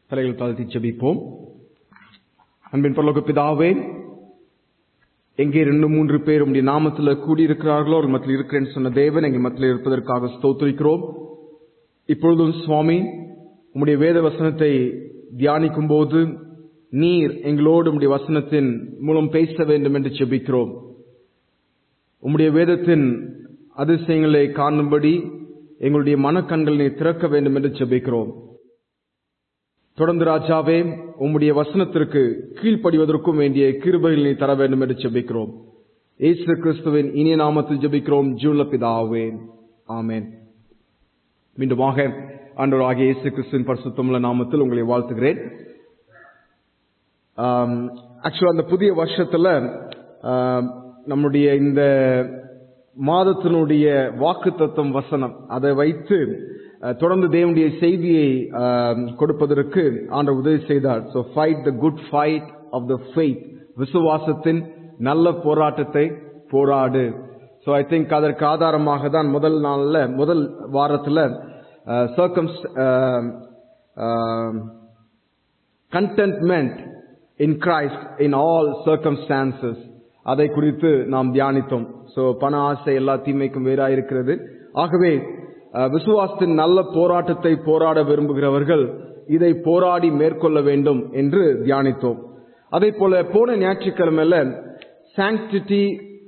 தலைகள் தாழ்த்தி ஜெபிப்போம் அன்பின் பரலோக பிதாவே எங்கே ரெண்டு மூன்று பேர் உடைய நாமத்தில் கூடியிருக்கிறார்களோ ஒரு மத்தியில் இருக்கிறேன்னு சொன்ன தேவன் எங்கள் மத்தியில் இருப்பதற்காக ஸ்தோத்திரிக்கிறோம் இப்பொழுதும் சுவாமி உம்முடைய வேத வசனத்தை தியானிக்கும் போது நீர் எங்களோடு உம்முடைய வசனத்தின் மூலம் பேச வேண்டும் என்று ஜெபிக்கிறோம் உம்முடைய வேதத்தின் அதிசயங்களை காணும்படி எங்களுடைய மனக்கண்களை நீர் திறக்க வேண்டும் என்று ஜெபிக்கிறோம் தொடர்ந்து ராஜாவே உம்முடைய வசனத்திற்கு கீழ்ப்படிவதற்கும் வேண்டிய கிருபைகள் நீ தர வேண்டும் என்று ஜெபிக்கிறோம் ஏசு கிறிஸ்துவின் இனிய நாமத்தில் ஜெபிக்கிறோம் ஜூல பிதாவே ஆமேன் மீண்டுமாக ஆண்டவர் ஆகிய இயேசு கிறிஸ்துவின் பரிசுத்தமுள்ள நாமத்தில் உங்களை வாழ்த்துகிறேன் ஆக்சுவலா அந்த புதிய வருஷத்துல நம்முடைய இந்த மாதத்தினுடைய வாக்கு தத்துவம் வசனம் அதை வைத்து தொடர்ந்து தேவனுடைய செய்தியை கொடுப்பதற்கு ஆண்டவர் உதவி செய்தார் so fight the good fight of the faith விசுவாசத்தின் நல்ல போராட்டத்தை போராடு ஸோ ஐ திங்க் அதற்கு ஆதாரமாக தான் முதல் நாளில் முதல் வாரத்தில் சர்க்கம் contentment in Christ in all circumstances அதை குறித்து நாம் தியானித்தோம் ஸோ பண ஆசை எல்லா தீமைக்கும் வேறாக இருக்கிறது ஆகவே விசுவாசத்தின் நல்ல போராட்டத்தை போராட விரும்புகிறவர்கள் இதை போராடி மேற்கொள்ள வேண்டும் என்று தியானித்தோம் அதே போல போன ஞாயிற்றுக்கிழமையில sanctity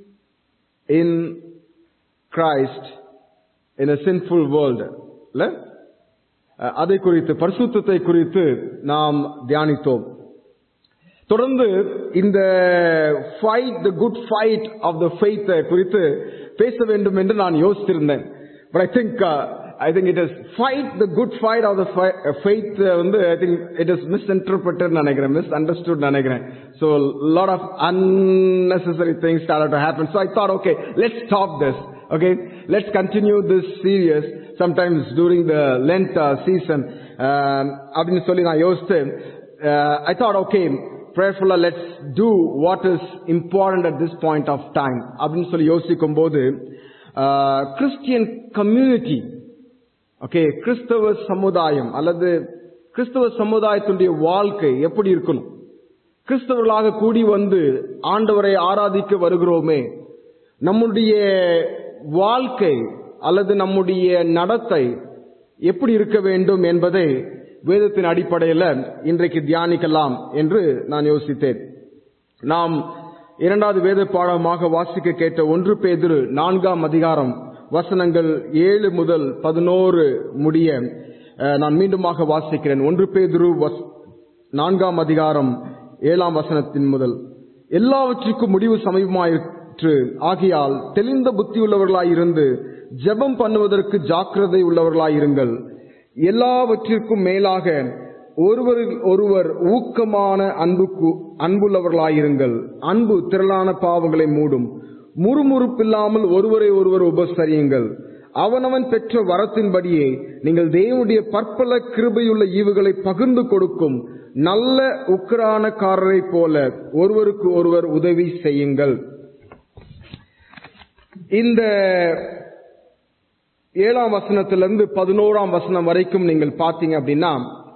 in Christ in a sinful world அதை குறித்து பரிசுத்தத்தை குறித்து நாம் தியானித்தோம் தொடர்ந்து இந்த fight the good fight of the faith குறித்து பேச வேண்டும் என்று நான் யோசித்திருந்தேன் but I think I think it is fight the good fight of the faith வந்து I think it is misinterpreted நினைக்கிறேன் மிஸ் அண்டர்ஸ்டுட் நினைக்கிறேன் so lot of unnecessary things started to happen. So I thought, okay, let's stop this. Okay, let's continue this series sometimes during the Lent uh, season. அப்படின்னு சொல்லி நான் யோசித்து I thought okay ப்ரேயர்ஃபுல்லா let's do what is important at this point of time அப்படின்னு சொல்லி யோசிக்கும் போது Christian community okay கிறிஸ்தவ சமுதாயம் அல்லது கிறிஸ்தவ சமுதாயத்தினுடைய வாழ்க்கை எப்படி இருக்கணும் கிறிஸ்தவர்களாக கூடி வந்து ஆண்டவரை ஆராதிக்க வருகிறோமே நம்முடைய வாழ்க்கை அல்லது நம்முடைய நடத்தை எப்படி இருக்க வேண்டும் என்பதை வேதத்தின் அடிப்படையில் இன்றைக்கு தியானிக்கலாம் என்று நான் யோசித்தேன் நாம் இரண்டாவது வேத பாடமாக வாசிக்க கேட்ட ஒன்று பேதிரு நான்காம் அதிகாரம் வசனங்கள் ஏழு முதல் பதினோரு முடிய நான் மீண்டுமாக வாசிக்கிறேன் ஒன்று பேதிரு நான்காம் அதிகாரம் ஏழாம் வசனத்தின் முதல் எல்லாவற்றுக்கும் முடிவு சமீபமாயிற்று ஆகையால் தெளிந்த புத்தி உள்ளவர்களாயிருந்து ஜெபம் பண்ணுவதற்கு ஜாக்கிரதை உள்ளவர்களாயிருங்கள் எல்லாவற்றிற்கும் மேலாக ஒருவரில் ஒருவர் ஊக்கமான அன்புக்கு அன்புள்ளவர்களாயிருங்கள் அன்பு திரளான பாவங்களை மூடும் முறுமுறுப்பில்லாமல் ஒருவரை ஒருவர் உபசரியுங்கள் அவனவன் பெற்ற வரத்தின்படியே நீங்கள் தேவனுடைய பற்பல கிருபையுள்ள ஈவுகளை பகிர்ந்து கொடுக்கும் நல்ல உக்கரானக்காரரை போல ஒருவருக்கு ஒருவர் உதவி செய்யுங்கள் இந்த ஏழாம் வசனத்திலிருந்து பதினோராம் வசனம் வரைக்கும் நீங்கள் பார்த்தீங்க அப்படின்னா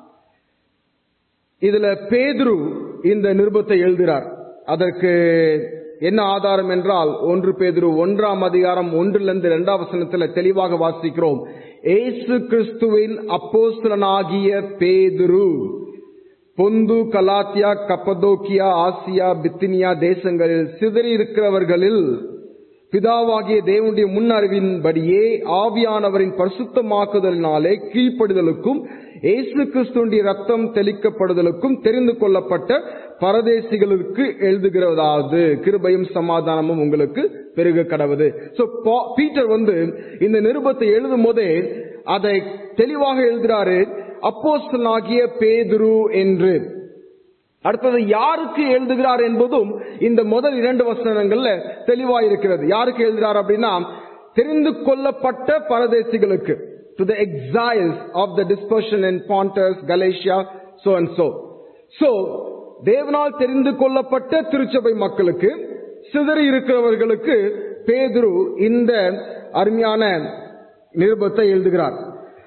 இதுல பேதுரு இந்த நிருபத்தை எழுதுகிறார் அதற்கு என்ன ஆதாரம் என்றால் ஒன்று பேதுரு ஒன்றாம் அதிகாரம் ஒன்றிலிருந்து இரண்டாம் வசனத்துல தெளிவாக வாசிக்கிறோம் ஏசு கிறிஸ்துவின் அப்போஸ்தலனாகிய பேதுரு பொந்து கலாத்தியா கப்பதோக்கியா ஆசியா பித்தினியா தேசங்களில் சிதறி இருக்கிறவர்களில் பிதாவாகிய தேவனுடைய முன் அறிவின்படியே ஆவியானவரின் பரிசுத்தமாக்குதலினாலே கீழ்ப்படுதலுக்கும் ஏசு கிறிஸ்துடைய ரத்தம் தெளிக்கப்படுதலுக்கும் தெரிந்து கொள்ளப்பட்ட பரதேசிகளுக்கு எழுதுகிறதாவது கிருபையும் சமாதானமும் உங்களுக்கு பெருக கடவுது சோ பீட்டர் வந்து இந்த நிருபத்தை எழுதும் போதே அதை தெளிவாக எழுதுறாரு அப்போஸ்தலாகிய பேதுரு என்று அடுத்தது யாருக்கு எழுதுகிறார் என்பதும் இந்த முதல் இரண்டு வசனங்கள்ல தெளிவாயிருக்கிறது யாருக்கு எழுதுகிறார் அப்படின்னா தெரிந்து கொள்ளப்பட்ட பரதேசிகளுக்கு to the exiles of the dispersion in Pontus Galatia so and so so தேவனால் தெரிந்து கொள்ளப்பட்ட திருச்சபை மக்களுக்கு சிதறி இருக்கிறவர்களுக்கு பேதுரு இந்த அருமையான நிருபத்தை எழுதுகிறார்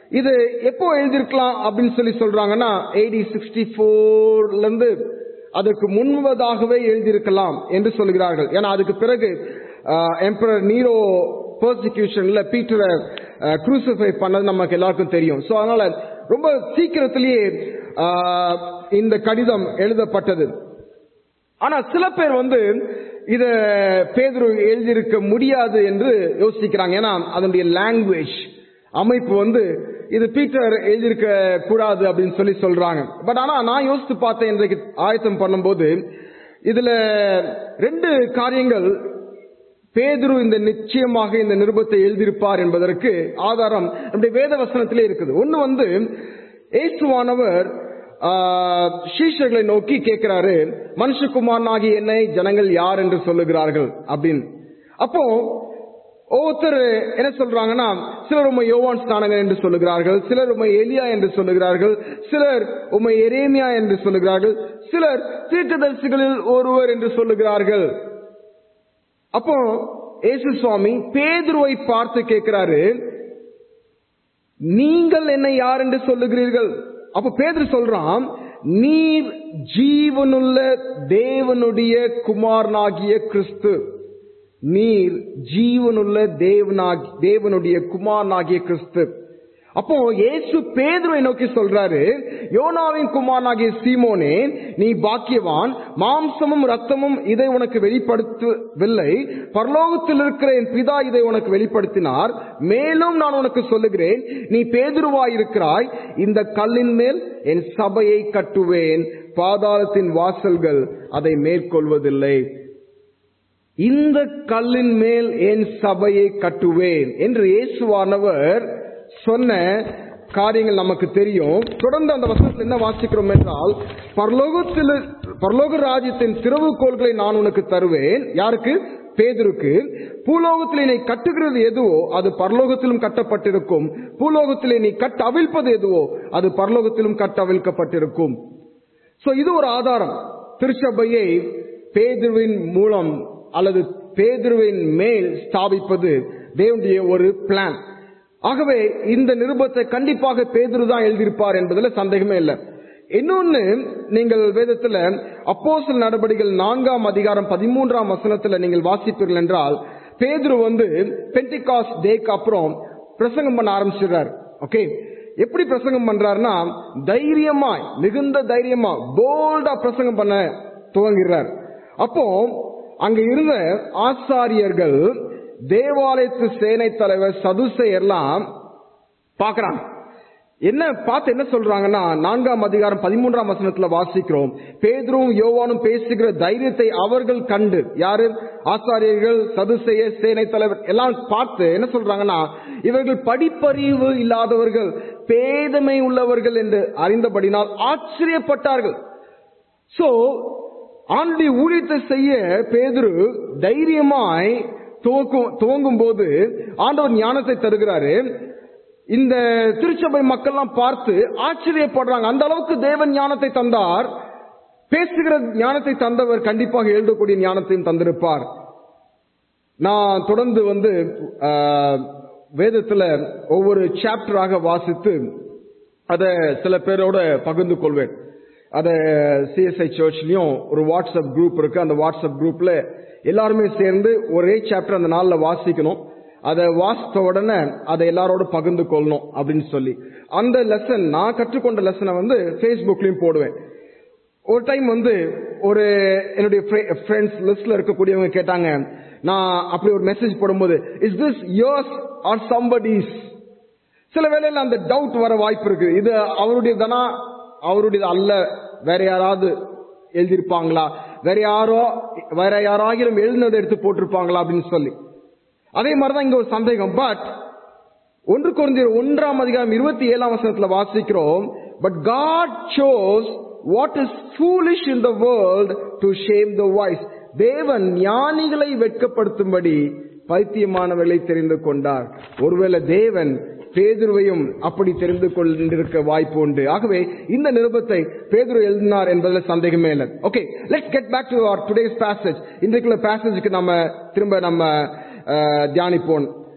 இது எப்போ எழுதியிருக்கலாம் அப்படின்னு சொல்லி சொல்றாங்கன்னா எயிட்டி சிக்ஸ்டி போர்ல இருந்து அதற்கு முன்பதாகவே எழுதியிருக்கலாம் என்று சொல்கிறார்கள் ஏன்னா அதுக்கு பிறகு எம்பரர் நீரோ பர்சிக்யூஷன்ல பீட்டரை குரூசிஃபை பண்ணது நமக்கு எல்லாருக்கும் தெரியும் ஸோ அதனால ரொம்ப சீக்கிரத்திலேயே ஆஹ், இந்த கடிதம் எழுதப்பட்டது ஆனா சில பேர் வந்து இத பேதுரு எழுதியிருக்க முடியாது என்று யோசிக்கிறாங்க ஏன்னா அதனுடைய லாங்குவேஜ் அமைப்பு வந்து இது பீட்டர் எழுதியிருக்க கூடாது அப்படின்னு சொல்லி சொல்றாங்க பட் ஆனா நான் யோசித்து பார்த்தேன் இன்றைக்கு ஆயத்தம் பண்ணும்போது இதுல ரெண்டு காரியங்கள் பேதுரு இந்த நிச்சயமாக இந்த நிருபத்தை எழுதியிருப்பார் என்பதற்கு ஆதாரம் நம்முடைய வேத வசனத்திலே இருக்குது ஒன்னு வந்து இயேசுவானவர் ஆஹ், சீஷர்களை நோக்கி கேட்கிறாரு மனுஷகுமாரனாகிய என்னை ஜனங்கள் யார் என்று சொல்லுகிறார்கள் அப்படின்னு அப்போ ஒவ்வொருத்தர் என்ன சொல்றாங்கன்னா சிலர் உண்மை யோவான் ஸ்நானகன் என்று சொல்லுகிறார்கள் சிலர் உண்மை எலியா என்று சொல்லுகிறார்கள் சிலர் உண்மை எரேமியா என்று சொல்லுகிறார்கள் சிலர் தீர்க்கதரிசிகளில் ஒருவர் என்று சொல்லுகிறார்கள் அப்போ இயேசு சுவாமி பேதுருவை பார்த்து கேட்கிறாரு நீங்கள் என்னை யார் என்று சொல்லுகிறீர்கள் அப்ப பேதுரு சொல்றான் நீர் ஜீவனுள்ள தேவனுடைய குமாரனாகிய கிறிஸ்து நீர் ஜீவனுள்ள தேவனாகி தேவனுடைய குமாரனாகிய கிறிஸ்து அப்போ இயேசு பேதுருவை நோக்கி சொல்றாரு யோனாவின் குமாரனாகிய சீமோனே நீ பாக்கியவான் மாம்சமும் ரத்தமும் இதை உனக்கு வெளிப்படுத்தவில்லை பரலோகத்தில் இருக்கிற என் பிதா இதை உனக்கு வெளிப்படுத்தினார் மேலும் நான் உனக்கு சொல்லுகிறேன் நீ பேதுருவாயிருக்கிறாய் இந்த கல்லின் மேல் என் சபையை கட்டுவேன் பாதாளத்தின் வாசல்கள் அதை மேற்கொள்வதில்லை இந்த கல்லின் மேல் என் சபையை கட்டுவேன் என்று இயேசுவானவர் சொன்ன காரியங்கள் நமக்கு தெரியும் தொடர்ந்து அந்த வசனத்தில் என்ன வாசிக்கிறோம் என்றால் பரலோகத்தில் பரலோக ராஜ்யத்தின் திறவுகோள்களை நான் உனக்கு தருவேன் யாருக்கு பேதருக்கு பூலோகத்திலே நீ கட்டுகிறது எதுவோ அது பரலோகத்திலும் கட்டப்பட்டிருக்கும் பூலோகத்திலே நீ கட்ட அவிழ்ப்பது எதுவோ அது பரலோகத்திலும் கட்ட அவிழ்க்கப்பட்டிருக்கும் சோ இது ஒரு ஆதாரம் திருச்சபையை பேதுருவின் மூலம் அல்லது பேதுருவின் மேல் ஸ்தாபிப்பது தேவனுடைய ஒரு பிளான் ஆகவே இந்த நிருபத்தை கண்டிப்பாக பேதுரு தான் எழுதியிருப்பார் என்பதுல சந்தேகமே இல்லை இன்னொன்னு நீங்கள் வேதத்துல அப்போஸ்தலர் நடபடிகள் நான்காம் அதிகாரம் பதிமூன்றாம் வசனத்துல நீங்கள் வாசிப்பீர்கள் என்றால் பேதுரு வந்து பென்டிகாஸ் டேக்கு அப்புறம் பிரசங்கம் பண்ண ஆரம்பிச்சிடுறார் ஓகே எப்படி பிரசங்கம் பண்றாருன்னா தைரியமாய் மிகுந்த தைரியமா போல்டா பிரசங்கம் பண்ண துவங்கிறார் அப்போ அங்க இருந்த ஆசாரியர்கள் தேவாலயத்து சேனை தலைவர் சதுசையர்லாம் பார்க்கறாங்க என்ன பார்த்து என்ன சொல்றாங்கன்னா நான்காம் அதிகாரம் பதிமூன்றாம் வசனத்துல வாசிக்கிறோம் பேதுரும் யோவானும் பேசுகிற தைரியத்தை அவர்கள் கண்டு யாரு ஆசாரியர்கள் சதுசெய சேனை தலைவர் எல்லாம் பார்த்து என்ன சொல்றாங்கன்னா இவர்கள் படிப்பறிவு இல்லாதவர்கள் பேதமை உள்ளவர்கள் என்று அறிந்தபடினால் ஆச்சரியப்பட்டார்கள் சோ ஆண்டி ஊழியத்தை செய்ய பேதுரு தைரியமாய் துவக்கும் துவங்கும் போது ஆண்டவர் ஞானத்தை தருகிறாரு இந்த திருச்சபை மக்கள்லாம் பார்த்து ஆச்சரியப்படுறாங்க அந்த அளவுக்கு தேவன் ஞானத்தை தந்தார் பேசுகிற ஞானத்தை தந்தவர் கண்டிப்பாக எழுதக்கூடிய ஞானத்தையும் தந்திருப்பார் நான் தொடர்ந்து வந்து ஆஹ், வேதத்துல ஒவ்வொரு சாப்டராக வாசித்து அதை சில பேரோட பகிர்ந்து கொள்வேன் அத சிஎஸ்ஐ சர்ச்லயும் ஒரு வாட்ஸ்அப் குரூப் இருக்கு அந்த வாட்ஸ்அப் குரூப்ல எல்லாருமே சேர்ந்து ஒரே சாப்டர் அந்த நாள்ல வாசிக்கணும் அதை வாசித்த உடனே அதை எல்லாரோட பகிர்ந்து கொள்ளணும் அப்படின்னு சொல்லி அந்த லெசன் நான் கற்றுக்கொண்ட லெசனை வந்து ஃபேஸ்புக்லயும் போடுவேன் ஒரு டைம் வந்து ஒரு என்னுடைய ஃப்ரெண்ட்ஸ் லிஸ்ட்ல இருக்கக்கூடியவங்க கேட்டாங்க நான் அப்படி ஒரு மெசேஜ் போடும்போது is this yours or somebody's சில வேளையில அந்த டவுட் வர வாய்ப்பு இருக்கு இது அவருடையதானா அவருடையது அல்ல வேற யாராவது எழுதியிருப்பாங்களா வேற யாரோ வேற யாராகிலும் எழுதினதை எடுத்து போட்டிருப்பாங்களா அப்படின்னு சொல்லி அதே மாதிரிதான் இங்க ஒரு சந்தேகம் பட் ஒன்று குறைந்த ஒன்றாம் அதிகாரம் இருபத்தி ஏழாம் வசனத்துல வாசிக்கிறோம் but God chose what is foolish in the world to shame the wise தேவன் ஞானிகளை வெட்கப்படுத்தும்படி பைத்தியமானவர்களை தெரிந்து கொண்டார் ஒருவேளை தேவன் பேதுருவையும் அப்படி தெரிந்து கொண்டிருக்க வாய்ப்பு உண்டு ஆகவே இந்த நிருபத்தை பேதுரு எழுதினார் என்பதில் சந்தேகமே இல்லை okay let's get back to our today's passage இன்றைக்குள்ள பேசேஜுக்கு நம்ம திரும்ப நம்ம அஹ், தியானிப்போம்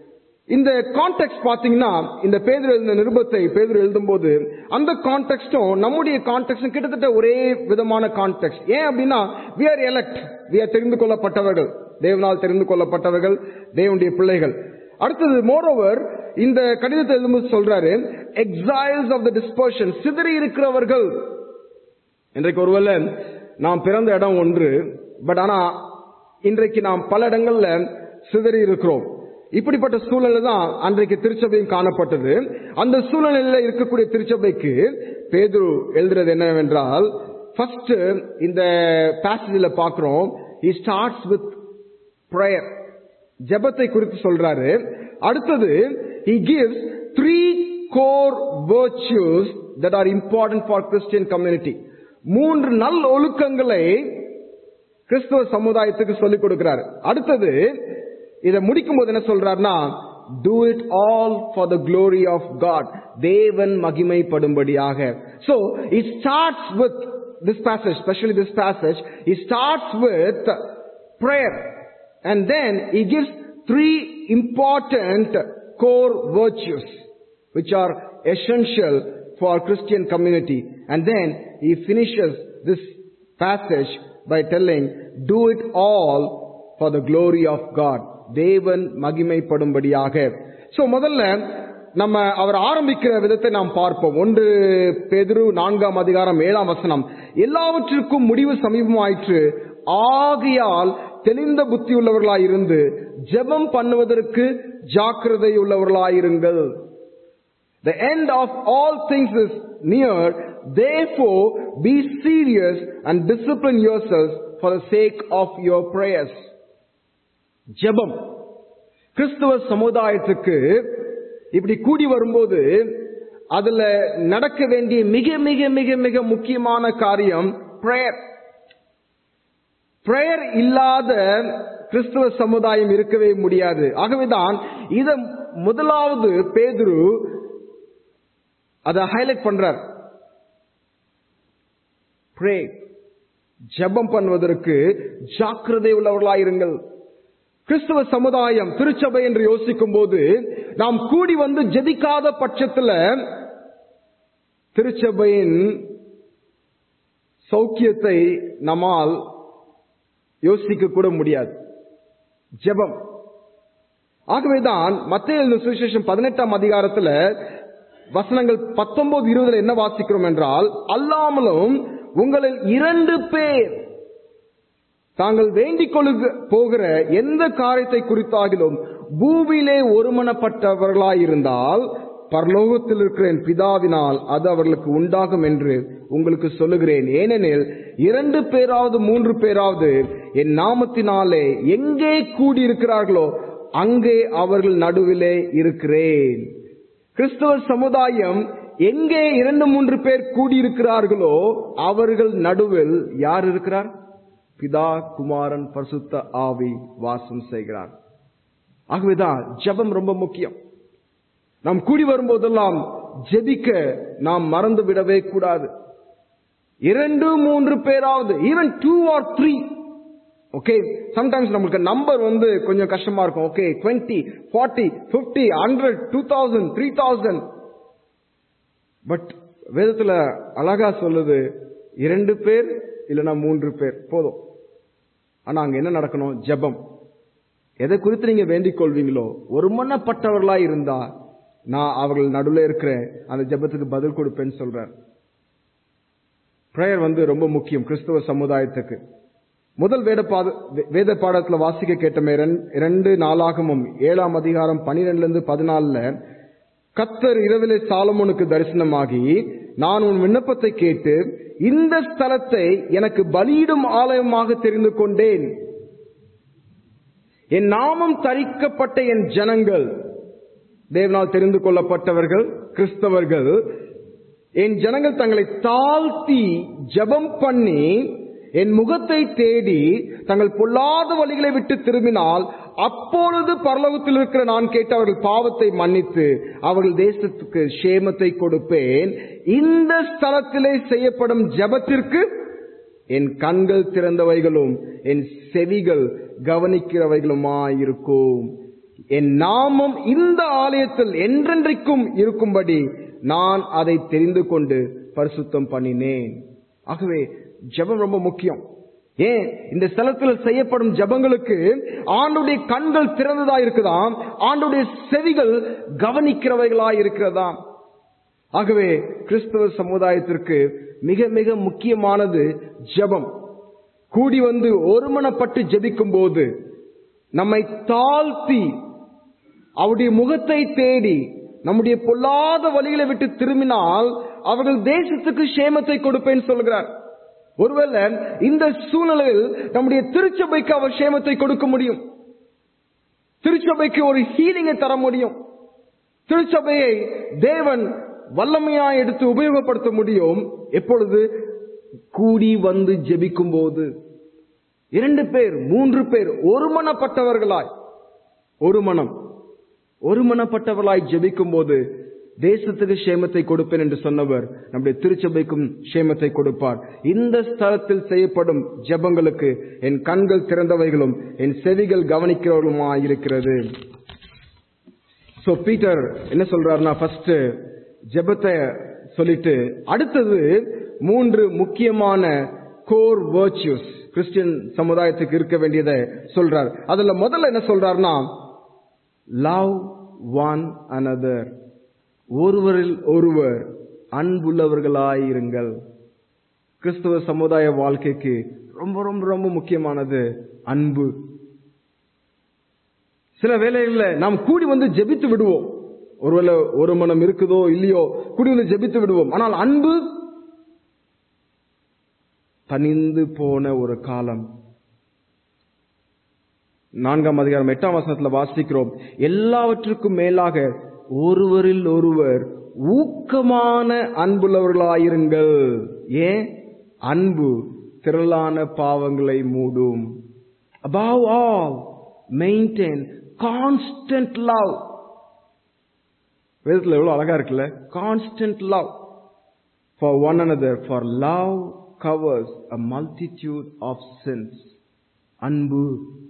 இந்த கான்டெக்ட் பாத்தீங்கன்னா இந்த பேதர் எழுதின நிருபத்தை பேதர் எழுதும்போது அந்த கான்டெக்ட்டும் நம்முடைய கான்டெக்டும் கிட்டத்தட்ட ஒரே விதமான கான்டெக்ட் ஏன் அப்படின்னா we are elect we are தெரிந்து கொள்ளப்பட்டவர்கள் தேவனால் தெரிந்து கொள்ளப்பட்டவர்கள் தேவனுடைய பிள்ளைகள் அடுத்தது மோரோவர் இந்த கடிதத்தை எழுதும்போது சொல்றாரு எக்ஸைல்ஸ் ஆஃப் த டிஸ்பர்ஷன் சிதறி இருக்கிறவர்கள் இன்றைக்கு ஒருவேளை நாம் பிறந்த இடம் ஒன்று பட் ஆனா இன்றைக்கு நாம் பல இடங்கள்ல சிதறி இருக்கிறோம் இப்படிப்பட்ட சூழ்நிலை தான் அன்றைக்கு திருச்சபையும் காணப்பட்டது அந்த சூழ்நிலையில இருக்கக்கூடிய திருச்சபைக்கு பேதுரு எழுதுறது என்னவென்றால் ஃபர்ஸ்ட் இந்த பேசேஜில் பார்க்கிறோம் he starts with prayer ஜெபத்தை குறித்து சொல்றாரு அடுத்தது he gives three core virtues that are important for Christian community மூன்று நல் ஒழுக்கங்களை கிறிஸ்துவ சமுதாயத்துக்கு சொல்லிக் கொடுக்கிறார் அடுத்தது இதை முடிக்கும் போது என்ன சொல்றாருன்னா do it all for the glory of God தேவன் மகிமைப்படும்படியாக so it starts with this passage especially this passage it starts with prayer and then he gives three important core virtues which are essential for Christian community and then he finishes this passage by telling do it all for the glory of God தேவன் மகிமைப்படும்படியாக so முதல்ல நம்ம அவர் ஆரம்பிக்கிற விதத்தை நாம் பார்ப்போம் ஒன்று பேதுரு நான்காம் அதிகாரம் ஏழாம் வசனம் எல்லாவற்றிற்கும் முடிவு சமீபமாயிற்று ஆகையால் தெளிந்த புத்தி உள்ளவர்களாயிருந்து ஜெபம் பண்ணுவதற்கு ஜாக்கிரதை உள்ளவர்களாயிருங்கள் The end of all things is near. Therefore, be serious and discipline yourselves for the sake of your prayers. ஜெபம் கிறிஸ்துவ சமுதாயத்துக்கு இப்படி கூடி வரும்போது அதுல நடக்க வேண்டிய மிக மிக மிக மிக முக்கியமான காரியம் பிரேயர் பிரேயர் இல்லாத கிறிஸ்துவ சமுதாயம் இருக்கவே முடியாது ஆகவேதான் இத முதலாவது பேதுரு அதை ஹைலைட் பண்றார் பிரே ஜெபம் பண்ணுவதற்கு ஜாக்கிரதை உள்ளவர்களாயிருங்கள் கிறிஸ்துவ சமுதாயம் திருச்சபை என்று யோசிக்கும் போது நாம் கூடி வந்து ஜெபிக்காத பட்சத்துல திருச்சபையின் சௌக்கியத்தை நம்மால் யோசிக்க கூட முடியாது ஜெபம் ஆகவேதான் மத்திய சுவிசேஷம் பதினெட்டாம் அதிகாரத்துல வசனங்கள் பத்தொன்பது இருபதுல என்ன வாசிக்கிறோம் என்றால் அல்லாமலும் உங்களில் இரண்டு பேர் தாங்கள் வேண்டிக் கொள்ளுக போகிற எந்த காரியத்தை குறித்தாகிலும் பூமியிலே ஒருமனப்பட்டவர்களாயிருந்தால் பரலோகத்தில் இருக்கிற என் பிதாவினால் அது அவர்களுக்கு உண்டாகும் என்று உங்களுக்கு சொல்லுகிறேன் ஏனெனில் இரண்டு பேராவது மூன்று பேராவது என் நாமத்தினாலே எங்கே கூடியிருக்கிறார்களோ அங்கே அவர்கள் நடுவிலே இருக்கிறேன் கிறிஸ்தவ சமுதாயம் எங்கே இரண்டு மூன்று பேர் கூடியிருக்கிறார்களோ அவர்கள் நடுவில் யார் இருக்கிறார் பிதா குமாரன் பரிசுத்த ஆவி வாசம் செய்கிறார் ஆகவேதான் ஜெபம் ரொம்ப முக்கியம் நாம் கூடி வரும்போதெல்லாம் ஜெபிக்க நாம் மறந்து விடவே கூடாது இரண்டு மூன்று பேராவது even two or three okay sometimes நம்மளுக்கு நம்பர் வந்து கொஞ்சம் கஷ்டமா இருக்கும் okay twenty forty fifty hundred two thousand three thousand but வேதத்துல அழகா சொல்லுது இரண்டு பேர் இல்லைன்னா மூன்று பேர் போதும் ஆனா அங்க என்ன நடக்கணும் ஜெபம் எதை குறித்து நீங்க வேண்டிக் கொள்வீங்களோ ஒருமனப்பட்டவர்களா இருந்தா நான் அவர்கள் நடுவில் இருக்கிறேன் அந்த ஜெபத்துக்கு பதில் கொடுப்பேன்னு சொல்றார் பிரேயர் வந்து ரொம்ப முக்கியம் கிறிஸ்தவ சமுதாயத்துக்கு முதல் வேத பாத வேத பாடத்துல வாசிக்க கேட்டமே இரண்டு நாளாகமும் ஏழாம் அதிகாரம் பனிரெண்டுல இருந்து பதினாலுல கத்தர் இரவிலே சாலமோனுக்கு தரிசனமாகி நான் உன் விண்ணப்பத்தை கேட்டு இந்த ஸ்தலத்தை எனக்கு பலியிடும் ஆலயமாக தெரிந்து கொண்டேன் என் நாமம் தரிக்கப்பட்ட என் ஜனங்கள் தேவனால் தெரிந்து கொள்ளப்பட்டவர்கள் கிறிஸ்தவர்கள் என் ஜனங்கள் தங்களை தாழ்த்தி ஜபம் பண்ணி என் முகத்தை தேடி தங்கள் பொல்லாத வழிகளை விட்டு திரும்பினால் அப்பொழுது பரலோகத்தில் இருக்கிற நான் கேட்ட அவர்கள் பாவத்தை மன்னித்து அவர்கள் தேசத்துக்கு சேமத்தை கொடுப்பேன் இந்த ஸ்தலத்திலே செய்யப்படும் ஜபத்திற்கு என் கண்கள் திறந்தவைகளும் என் செவிகள் கவனிக்கிறவைகளுமாயிருக்கும் என் நாமம் இந்த ஆலயத்தில் என்றென்றைக்கும் இருக்கும்படி நான் அதை தெரிந்து கொண்டு பரிசுத்தம் பண்ணினேன் ஆகவே ஜெபம் ரொம்ப முக்கியம் ஏன் இந்த ஸ்தலத்தில் செய்யப்படும் ஜெபங்களுக்கு ஆண்டுடைய கண்கள் திறந்ததா இருக்குதாம் ஆண்டுடைய செவிகள் கவனிக்கிறவைகளா இருக்கிறதாம் ஆகவே கிறிஸ்தவ சமுதாயத்திற்கு மிக மிக முக்கியமானது ஜெபம் கூடி வந்து ஒருமனப்பட்டு ஜெபிக்கும் போது நம்மை தாழ்த்தி அவருடைய முகத்தை தேடி நம்முடைய பொல்லாத வழிகளை விட்டு திரும்பினால் அவர்கள் தேசத்துக்கு சேமத்தை கொடுப்பேன் சொல்கிறார் ஒருவேளை இந்த சூழ்நிலையில் நம்முடைய திருச்சபைக்கு அவர் சேமத்தை கொடுக்க முடியும் திருச்சபைக்கு ஒரு ஹீலிங்கை தர முடியும் திருச்சபையை தேவன் வல்லமையாய் எடுத்து உபயோகப்படுத்த முடியும் எப்பொழுது கூடி வந்து ஜெபிக்கும் போது இரண்டு பேர் மூன்று பேர் ஒருமனப்பட்டவர்களாய் ஒரு மனம் ஒருமனப்பட்டவர்களாய் ஜெபிக்கும் போது தேசத்துக்கு சேமத்தை கொடுப்பேன் என்று சொன்னவர் நம்முடைய திருச்சபைக்கும் சேமத்தை கொடுப்பார் இந்த ஸ்தலத்தில் செய்யப்படும் ஜெபங்களுக்கு என் கண்கள் திறந்தவைகளும் என் செவிகள் கவனிக்கிறவர்களுமாய் இருக்கிறது சோ பீட்டர் என்ன சொல்றாருன்னா ஃபர்ஸ்ட் ஜெபத்தை சொல்லிட்டு அடுத்தது மூன்று முக்கியமான கோர் வேர்ச்சுஸ் கிறிஸ்டியன் சமுதாயத்துக்கு இருக்க வேண்டியதை சொல்றார் அதுல முதல்ல என்ன சொல்றாருன்னா லவ் ஒன் another ஒருவரில் ஒருவர் அன்புள்ளவர்களாயிருங்கள் கிறிஸ்தவ சமுதாய வாழ்க்கைக்கு ரொம்ப ரொம்ப ரொம்ப முக்கியமானது அன்பு சில வேளைகள்ல நாம் கூடி வந்து ஜெபித்து விடுவோம் ஒருவேளை ஒரு மனம் இருக்குதோ இல்லையோ கூடி வந்து ஜெபித்து விடுவோம் ஆனால் அன்பு தனிந்து போன ஒரு காலம் நான்காம் அதிகாரம் எட்டாம் வசனத்துல வாசிக்கிறோம் எல்லாவற்றுக்கும் மேலாக ஒருவரில் ஒருவர் ஊக்கமான அன்புள்ளவர்களாயிருங்கள் ஏன் அன்பு திரளான பாவங்களை மூடும் above all maintain constant love வேதத்துல எவ்வளவு அழகா இருக்குல்ல constant love for one another for love covers a multitude of sins அன்பு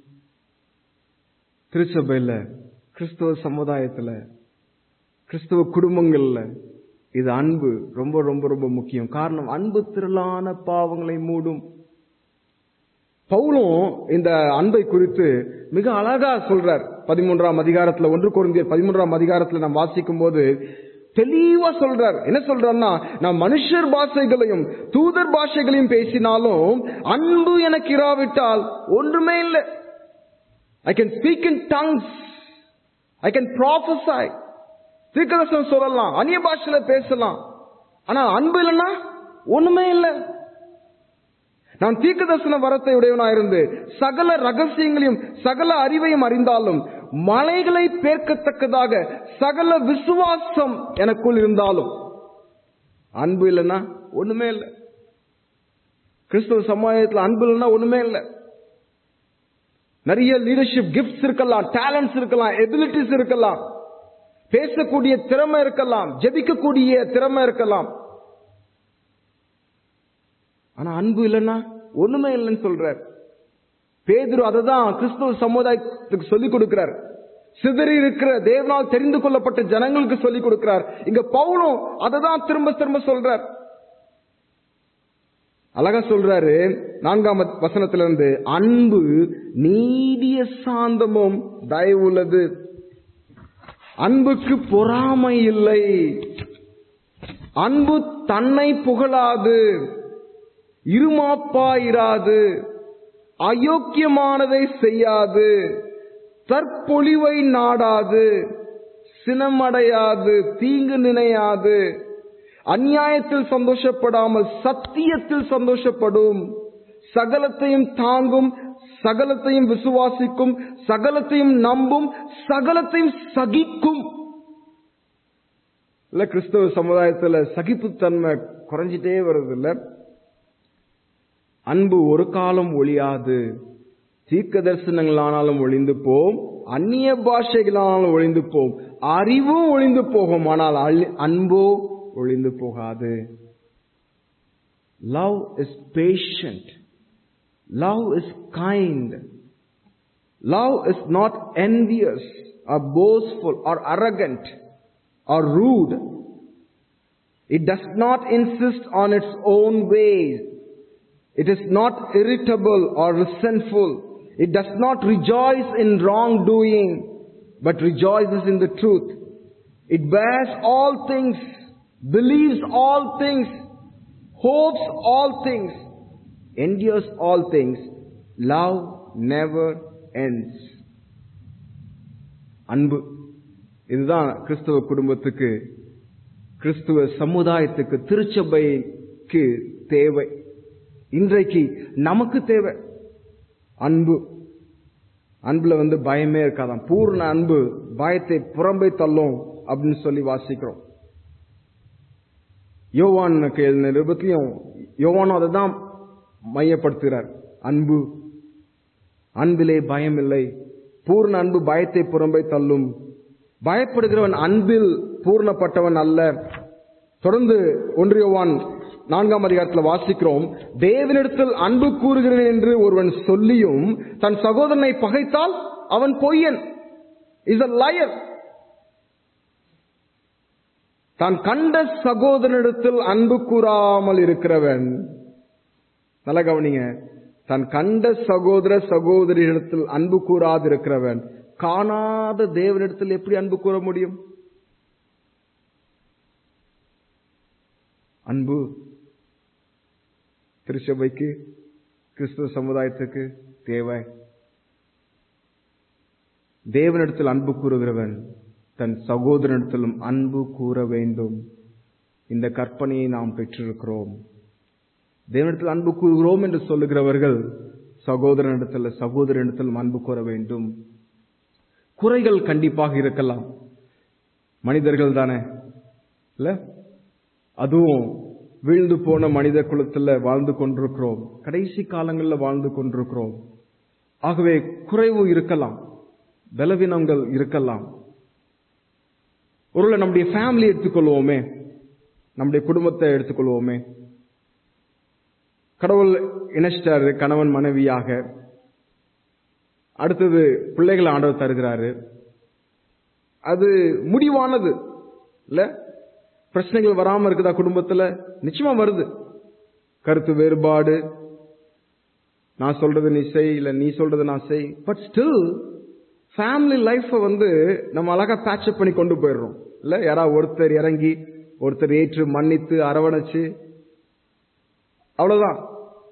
திருச்சபையில கிறிஸ்தவ சமுதாயத்துல கிறிஸ்தவ குடும்பங்கள்ல இது அன்பு ரொம்ப ரொம்ப ரொம்ப முக்கியம் காரணம் அன்பு திரளான பாவங்களை மூடும் பவுலும் இந்த அன்பை குறித்து மிக அழகா சொல்றார் பதிமூன்றாம் அதிகாரத்துல ஒன்று குருந்தியர் பதிமூன்றாம் அதிகாரத்துல நாம் வாசிக்கும் போது தெளிவா சொல்றார் என்ன சொல்றாருன்னா நான் மனுஷர் பாஷைகளையும் தூதர் பாஷைகளையும் பேசினாலும் அன்பு எனக்கு இராவிட்டால் ஒன்றுமே இல்லை I can speak in tongues I can prophesy தீர்க்கதர்சனம் சொல்லலாம் அந்நிய பாஷையில பேசலாம் ஆனா அன்பு இல்லைன்னா ஒண்ணுமே இல்லை நான் தீர்க்க தரிசன வரத்தை உடையவனாயிருந்து சகல ரகசியங்களையும் சகல அறிவையும் அறிந்தாலும் மலைகளை பேர்க்கத்தக்கதாக சகல விசுவாசம் எனக்குள் இருந்தாலும் அன்பு இல்லைன்னா ஒண்ணுமே இல்லை கிறிஸ்துவ சமுதாயத்தில் அன்பு இல்லைன்னா ஒண்ணுமே இல்லை நிறைய லீடர்ஷிப் கிஃப்ட்ஸ் இருக்கலாம் டேலண்ட்ஸ் இருக்கலாம் எபிலிட்டிஸ் இருக்கலாம் பேசக்கூடிய திறமை இருக்கலாம் ஜெபிக்கக்கூடிய திறமை இருக்கலாம் ஆனா அன்பு இல்லைன்னா ஒண்ணுமே இல்லைன்னு சொல்றார் பேதுரு அதை தான் கிறிஸ்துவ சமுதாயத்துக்கு சொல்லிக் கொடுக்கிறார் சிதறி இருக்கிற தேவனால் தெரிந்து கொள்ளப்பட்ட ஜனங்களுக்கு சொல்லிக் கொடுக்கிறார் இங்க பவுலும் அதை தான் திரும்ப திரும்ப சொல்றார் அழகா சொல்றாரு நான்காம் வசனத்திலிருந்து அன்பு நீடிய சாந்தமும் தயவுள்ளது அன்புக்கு பொறாமை இல்லை அன்பு தன்னை புகழாது இருமாப்பாயிராது அயோக்கியமானதை செய்யாது தற்பொழிவை நாடாது சினமடையாது தீங்கு நினையாது அந்நியாயத்தில் சந்தோஷப்படாமல் சத்தியத்தில் சந்தோஷப்படும் சகலத்தையும் தாங்கும் சகலத்தையும் விசுவாசிக்கும் சகலத்தையும் நம்பும் சகலத்தையும் சகிக்கும் இல்ல கிறிஸ்தவ சமுதாயத்துல சகிப்புத்தன்மை குறைஞ்சிட்டே வருது இல்ல அன்பு ஒரு காலம் ஒழியாது தீர்க்க தரிசனங்களானாலும் ஒளிந்து போம் அந்நிய பாஷைகளானாலும் ஒளிந்து போம் அறிவும் ஒளிந்து போகும் ஆனால் அன்போ ஒளிந்து போகாது love is patient love is kind Love is not envious or boastful or arrogant or rude. It does not insist on its own ways. It is not irritable or resentful. It does not rejoice in wrongdoing, but rejoices in the truth. It bears all things, believes all things, hopes all things, endures all things. Love never ends. அன்பு இதுதான் கிறிஸ்துவ குடும்பத்துக்கு கிறிஸ்துவ சமுதாயத்துக்கு திருச்சபைக்கு தேவை இன்றைக்கு நமக்கு தேவை அன்பு அன்புல வந்து பயமே இருக்காதான் பூர்ண அன்பு பயத்தை புறம்பை தள்ளும் அப்படின்னு சொல்லி வாசிக்கிறோம் யோவானுக்கு எழுதின நிருபத்திலையும் யோவானும் அதை தான் மையப்படுத்துகிறார் அன்பு அன்பிலே பயம் இல்லை பூர்ண அன்பு பயத்தை புறம்பை தள்ளும் பயப்படுகிறவன் அன்பில் பூர்ணப்பட்டவன் அல்ல தொடர்ந்து ஒன்றியவான் நான்காம் அதிகாரத்தில் வாசிக்கிறோம் தேவனிடத்தில் அன்பு கூறுகிறேன் என்று ஒருவன் சொல்லியும் தன் சகோதரனை பகைத்தால் அவன் பொய்யன் இஸ் அ லயர் தான் கண்ட சகோதரனிடத்தில் அன்பு கூறாமல் இருக்கிறவன் நல்ல கவனிங்க தன் கண்ட சகோதர சகோதரியிடத்தில் அன்பு கூறாதிருக்கிறவன் காணாத தேவனிடத்தில் எப்படி அன்பு கூற முடியும் அன்பு திருச்சபைக்கு கிறிஸ்துவ சமுதாயத்துக்கு தேவை தேவனிடத்தில் அன்பு கூறுகிறவன் தன் சகோதரனிடத்திலும் அன்பு கூற வேண்டும் இந்த கற்பனையை நாம் பெற்றிருக்கிறோம் தேவனிடத்தில் அன்பு கூறுகிறோம் என்று சொல்லுகிறவர்கள் சகோதரனிடத்தில் சகோதரனிடத்திலும் அன்பு கூற வேண்டும் குறைகள் கண்டிப்பாக இருக்கலாம் மனிதர்கள் தானே இல்ல அதுவும் வீழ்ந்து போன மனித குலத்துல வாழ்ந்து கொண்டிருக்கிறோம் கடைசி காலங்களில் வாழ்ந்து கொண்டிருக்கிறோம் ஆகவே குறைவு இருக்கலாம் பலவீனங்கள் இருக்கலாம் ஒருவேளை நம்முடைய ஃபேமிலி எடுத்துக்கொள்வோமே நம்முடைய குடும்பத்தை எடுத்துக்கொள்வோமே கடவுள் இணைச்சிட்டாரு கணவன் மனைவியாக அடுத்தது பிள்ளைகளை ஆண்டவர் தருகிறாரு அது முடிவானது இல்ல பிரச்சனைகள் வராம இருக்குதா குடும்பத்துல நிச்சயமா வருது கருத்து வேறுபாடு நான் சொல்றது நீ செய் இல்ல நீ சொல்றது நான் செய் பட் ஸ்டில் ஃபேமிலி லைஃப வந்து நம்ம அழகா பேட்சப் பண்ணி கொண்டு போயிடுறோம் இல்ல யாராவது ஒருத்தர் இறங்கி ஒருத்தர் ஏற்று மன்னித்து அரவணைச்சு அவ்வளவுதான்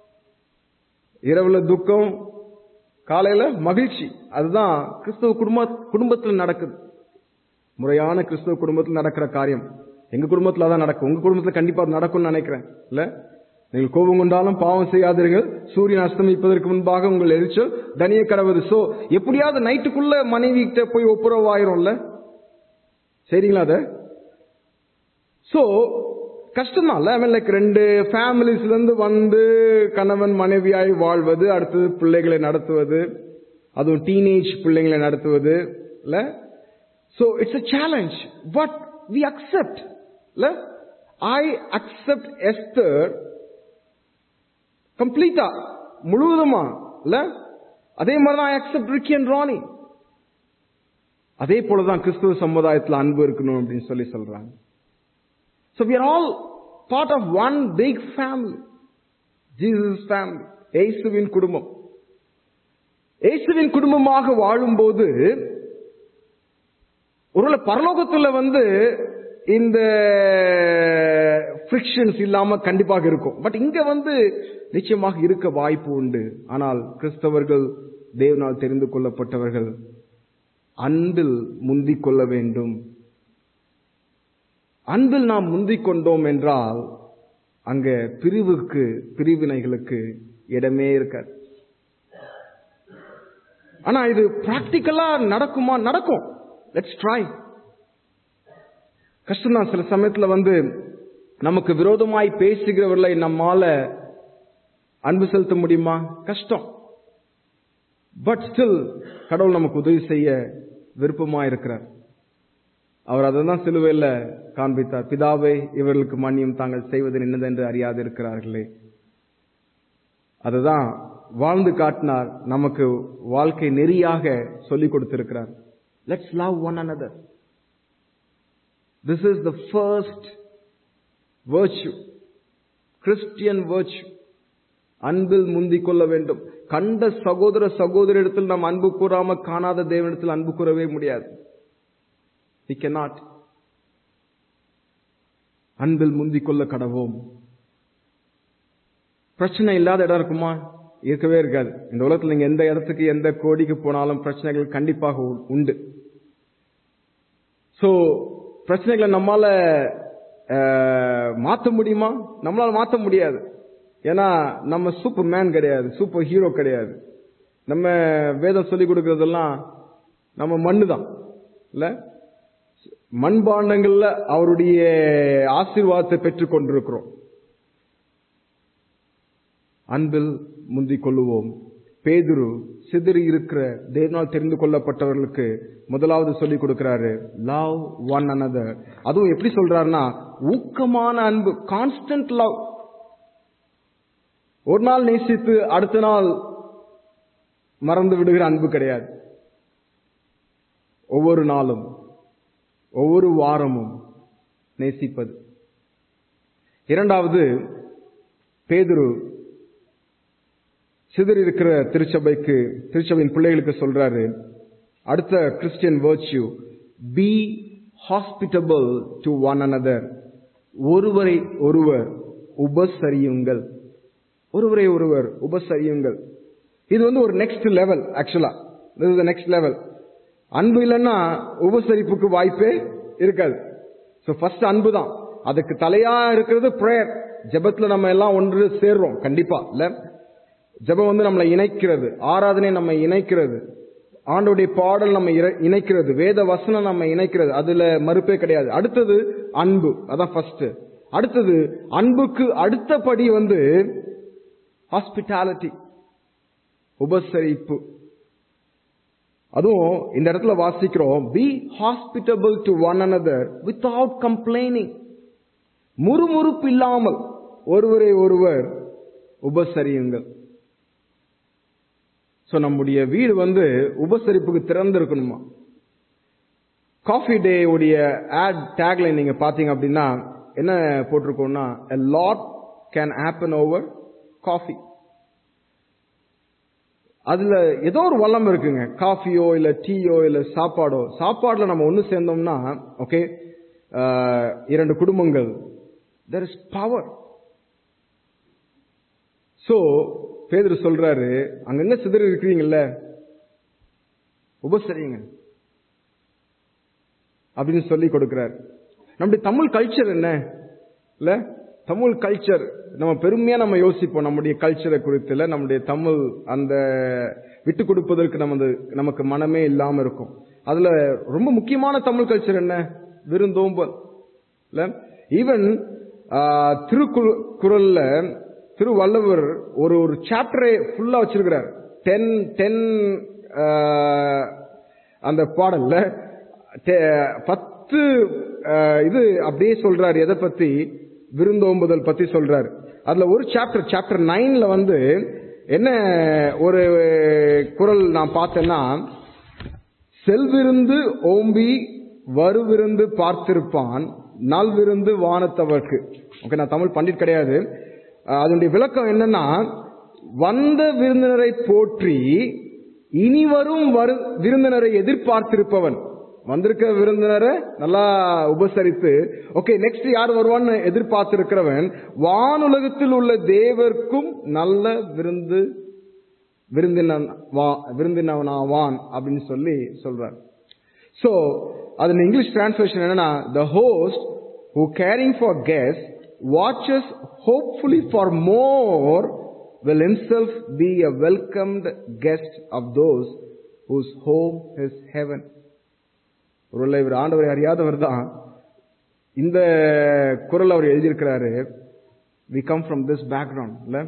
இரவுல துக்கம் காலையில மகிழ்ச்சி அதுதான் கிறிஸ்தவ குடும்ப குடும்பத்தில் நடக்குது முறையான கிறிஸ்தவ குடும்பத்தில் நடக்கிற காரியம் எங்க குடும்பத்துல தான் நடக்கும் உங்க குடும்பத்துல கண்டிப்பா அது நடக்கும்னு நினைக்கிறேன் இல்ல நீங்கள் கோபம் கொண்டாலும் பாவம் செய்யாதீர்கள் சூரியன் அஸ்தமிப்பதற்கு முன்பாக உங்கள் எரிச்சல் தனிய கடவுது சோ எப்படியாவது நைட்டுக்குள்ள மனைவி கிட்ட போய் ஒப்புரவாயிரும்ல சரிங்களா அத சோ கஷ்டம்தான் ஐ மீன் லைக் ரெண்டு ஃபேமிலிஸ்ல இருந்து வந்து கணவன் மனைவியாய் வாழ்வது அடுத்தது பிள்ளைகளை நடத்துவது அதுவும் டீனேஜ் பிள்ளைங்களை நடத்துவது இல்ல so it's a challenge but we accept இல்ல ஐ அக்செப்ட் எஸ்தர் கம்ப்ளீட்டா முழுவதுமா இல்ல அதே மாதிரி தான் I accept Ricky and Rani அதே போலதான் கிறிஸ்துவ சமுதாயத்தில் அன்பு இருக்கணும் அப்படின்னு சொல்லி சொல்றாங்க So we are all part of one big family. Jesus family. இயேசுவின் குடும்பம் இயேசுவின் குடும்பமாக வாழும்போது ஒருவேளை பரலோகத்துல வந்து இந்த ஃபிரிக்ஷன்ஸ் இல்லாம கண்டிப்பாக இருக்கும் பட் இங்க வந்து நிச்சயமாக இருக்க வாய்ப்பு உண்டு ஆனால் கிறிஸ்தவர்கள் தேவனால் தெரிந்து கொள்ளப்பட்டவர்கள் அன்பில் முந்திக் கொள்ள வேண்டும் அன்பில் நாம் முந்திக் கொண்டோம் என்றால் அங்க பிரிவுக்கு பிரிவினைகளுக்கு இடமே இருக்காது ஆனா இது பிராக்டிக்கலா நடக்குமா நடக்கும் லெட்ஸ் ட்ரை கஷ்டம்தான் சில சமயத்துல வந்து நமக்கு விரோதமாய் பேசுகிறவர்களை நம்மால அன்பு செலுத்த முடியுமா கஷ்டம் பட் ஸ்டில் கடவுள் நமக்கு உதவி செய்ய விருப்பமா இருக்கிறார் அவர் அதை தான் சிலுவையில் காண்பித்தார் பிதாவை இவர்களுக்கு மன்னியும் தாங்கள் செய்வது என்னதென்று அறியாது இருக்கிறார்களே அதுதான் வாழ்ந்து காட்டினார் நமக்கு வாழ்க்கை நெறியாக சொல்லிக் கொடுத்திருக்கிறார் let's love one another this is the first virtue Christian virtue அன்பில் முந்திக் கொள்ள வேண்டும் கண்ட சகோதர சகோதரிடத்தில் நாம் அன்பு கூறாம காணாத தேவனிடத்தில் அன்பு கூறவே முடியாது we cannot அன்பில் முந்திக் கொள்ள கடவோம் பிரச்சனை இல்லாத இடம் இருக்குமா இருக்கவே இருக்காது இந்த உலகத்துல நீங்க எந்த இடத்துக்கு எந்த கோடிக்கு போனாலும் பிரச்சனைகள் கண்டிப்பாக உ- உண்டு சோ பிரச்சனைகளை நம்மால அஹ், மாத்த முடியுமா நம்மளால மாத்த முடியாது ஏன்னா நம்ம சூப்பர் மேன் கிடையாது சூப்பர் ஹீரோ கிடையாது நம்ம வேதம் சொல்லி கொடுக்கறதெல்லாம் நம்ம மண்ணு தான் இல்ல மண்பாண்டங்கள்ல அவருடைய ஆசீர்வாதத்தை பெற்றுக் கொண்டிருக்கிறோம் அன்பில் முந்திக் கொள்ளுவோம் பேதுரு சிதறி இருக்கிற தேவனால் தெரிந்து கொள்ளப்பட்டவர்களுக்கு முதலாவது சொல்லிக் கொடுக்கிறாரு லவ் ஒன் another அதுவும் எப்படி சொல்றாருன்னா ஊக்கமான அன்பு கான்ஸ்டன்ட் லவ் ஒரு நாள் நேசித்து அடுத்த நாள் மறந்து விடுகிற அன்பு கிடையாது ஒவ்வொரு நாளும் ஒவ்வொரு வாரமும் நேசிப்பது இரண்டாவது பேதுரு சிதறி இருக்கிற திருச்சபைக்கு திருச்சபையின் பிள்ளைகளுக்கு சொல்றாரு அடுத்த Christian virtue be hospitable to one another ஒருவரை ஒருவர் உபசரியுங்கள் ஒருவரை ஒருவர் உபசரியுங்கள் இது வந்து ஒரு நெக்ஸ்ட் லெவல் ஆக்சுவலா this is the next level அன்பு இல்லைன்னா உபசரிப்புக்கு வாய்ப்பே இருக்காது சோ ஃபர்ஸ்ட் அன்பு தான் அதுக்கு தலையா இருக்கிறது பிரேயர் ஜெபத்துல நம்ம எல்லாம் ஒன்று சேர்றோம் கண்டிப்பா இல்ல ஜெபம் வந்து நம்மளை இணைக்கிறது ஆராதனை நம்ம இணைக்கிறது ஆண்டோடைய பாடல் நம்ம இர- இணைக்கிறது வேத வசனம் நம்ம இணைக்கிறது அதுல மறுப்பே கிடையாது அடுத்தது அன்பு அதான் ஃபர்ஸ்ட் அடுத்தது அன்புக்கு அடுத்தபடி வந்து ஹாஸ்பிட்டாலிட்டி உபசரிப்பு அதுவும் இந்த இடத்துல வாசிக்கிறோம் be hospitable to one another without complaining முறுமுறுப்பு இல்லாமல் ஒருவரை ஒருவர் உபசரியுங்கள் சோ நம்முடைய வீடு வந்து உபசரிப்புக்கு திறந்து இருக்கணுமா காஃபி டே உடைய ஆட் டேக்ல நீங்க பாத்தீங்க அப்படின்னா என்ன போட்டிருக்கோம்னா a lot can happen over coffee அதுல ஏதோ ஒரு வல்லம் இருக்குங்க காஃபியோ இல்ல டீயோ இல்ல சாப்பாடோ சாப்பாடுல நம்ம ஒண்ணு சேர்ந்தோம்னா ஓகே இரண்டு குடும்பங்கள் there இஸ் பவர் சோ பேதுரு சொல்றாரு அங்கங்க சிதறி இருக்கிறீங்கல்ல உபசரியுங்க அப்படின்னு சொல்லி கொடுக்கிறார் நம்முடைய தமிழ் கல்ச்சர் என்ன இல்ல தமிழ் கல்ச்சர் நம்ம பெருமையா நம்ம யோசிப்போம் நம்முடைய கல்ச்சரை குறித்து இல்ல நம்முடைய தமிழ் அந்த விட்டு கொடுப்பதற்கு நமது நமக்கு மனமே இல்லாம இருக்கும் அதுல ரொம்ப முக்கியமான தமிழ் கல்ச்சர் என்ன விருந்தோம்பல் இல்ல ஈவன் திருக்குறள்ல திருவள்ளுவர் ஒரு ஒரு சாப்டரே ஃபுல்லா வச்சிருக்கிறார் டென் டென் அந்த பாடல்ல டெ- பத்து ஆஹ், இது அப்படியே சொல்றாரு எதை பத்தி விருந்தோம்புதல் பத்தி சொல்றாரு அதுல ஒரு சாப்டர் சாப்டர் நைன்ல வந்து என்ன ஒரு குறள் நான் பார்த்தேன்னா செல்விருந்து ஓம்பி வருவிருந்து பார்த்திருப்பான் நல்விருந்து வானத்தவர்க்கு ஓகே நான் தமிழ் பண்டிட் கிடையாது அஹ் அதனுடைய விளக்கம் என்னன்னா வந்த விருந்தினரை போற்றி இனி வரும் வரு விருந்தினரை எதிர்பார்த்திருப்பவன் வந்திருக்க விருந்தினரை நல்லா உபசரித்து ஓகே நெக்ஸ்ட் யார் வருவான்னு எதிர்பார்த்திருக்கிறவன் வானுலகத்தில் உள்ள தேவர்க்கும் நல்ல விருந்து விருந்தினன் வா- விருந்தினவனாவான் அப்படின்னு சொல்லி சொல்றார் சோ அது இங்கிலீஷ் டிரான்ஸ்லேஷன் என்னன்னா the host who caring for guests watches hopefully for more will himself be a welcomed guest of those whose home is heaven ஒருவேளை இவர் ஆண்டவரை அறியாதவர் தான் இந்த குரல் அவர் எழுதியிருக்கிறாரு we come from this background இல்ல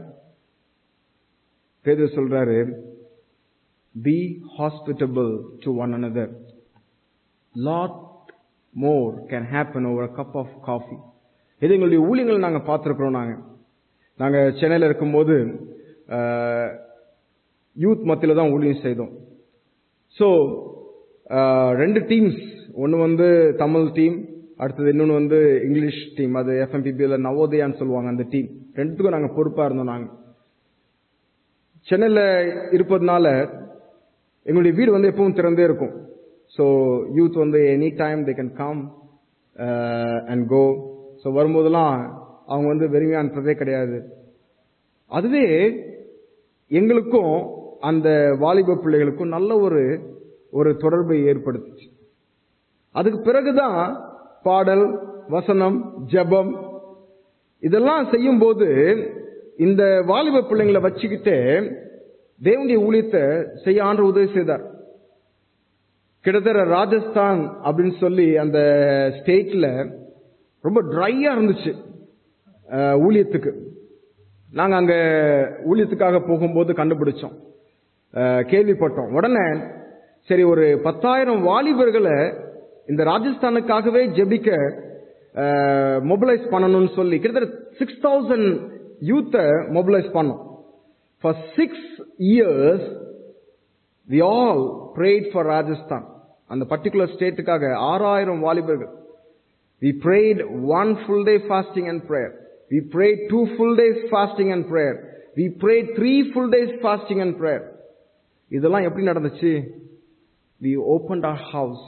பேதர் சொல்றாரு be hospitable to one another lot more can happen over a cup of coffee இது எங்களுடைய ஊழியங்கள் நாங்க பார்த்திருக்கிறோம் நாங்க நாங்க சென்னையில இருக்கும்போது யூத் மத்தியில தான் ஊழியம் செய்தோம் ஸோ ரெண்டு டீம்ஸ் ஒன்று வந்து தமிழ் டீம் அடுத்தது இன்னொன்று வந்து இங்கிலீஷ் டீம் அது எஃப்எம்பிபியில் நவோதயான்னு சொல்லுவாங்க அந்த டீம் ரெண்டுத்துக்கும் நாங்கள் பொறுப்பாக இருந்தோம் நாங்கள் சென்னையில் இருப்பதுனால எங்களுடைய வீடு வந்து எப்பவும் திறந்தே இருக்கும் ஸோ யூத் வந்து any time they can come and go so வரும்போதெல்லாம் அவங்க வந்து வெறுமையாக அனுப்புறதே கிடையாது அதுவே எங்களுக்கும் அந்த வாலிப பிள்ளைகளுக்கும் நல்ல ஒரு ஒரு தொடர்பை ஏற்படுத்துச்சு அதுக்கு பிறகுதான் பாடல் வசனம் ஜெபம் இதெல்லாம் செய்யும் போது இந்த வாலிப பிள்ளைங்களை வச்சுக்கிட்டு தேவனுடைய ஊழியத்தை செய்ய ஆண்டு உதவி செய்தார் கிட்டத்தட்ட ராஜஸ்தான் அப்படின்னு சொல்லி அந்த ஸ்டேட்ல ரொம்ப ட்ரையா இருந்துச்சு அஹ், ஊழியத்துக்கு நாங்க அங்க ஊழியத்துக்காக போகும்போது கண்டுபிடிச்சோம் அஹ், கேள்விப்பட்டோம் உடனே சரி ஒரு பத்தாயிரம் வாலிபர்களை இந்த ராஜஸ்தானுக்காகவே ஜெபிக்க மொபிலைஸ் பண்ணணும்னு சொல்லி கிட்டத்தட்ட சிக்ஸ் தௌசண்ட் யூத்தை மொபிலைஸ் பண்ணோம் for six years we all prayed for Rajasthan அந்த பர்டிகுலர் ஸ்டேட்டுக்காக ஆறாயிரம் வாலிபர்கள் We prayed one full day fasting and prayer. We prayed two full days fasting and prayer. We prayed three full days fasting and prayer. இதெல்லாம் எப்படி நடந்துச்சு We opened our house.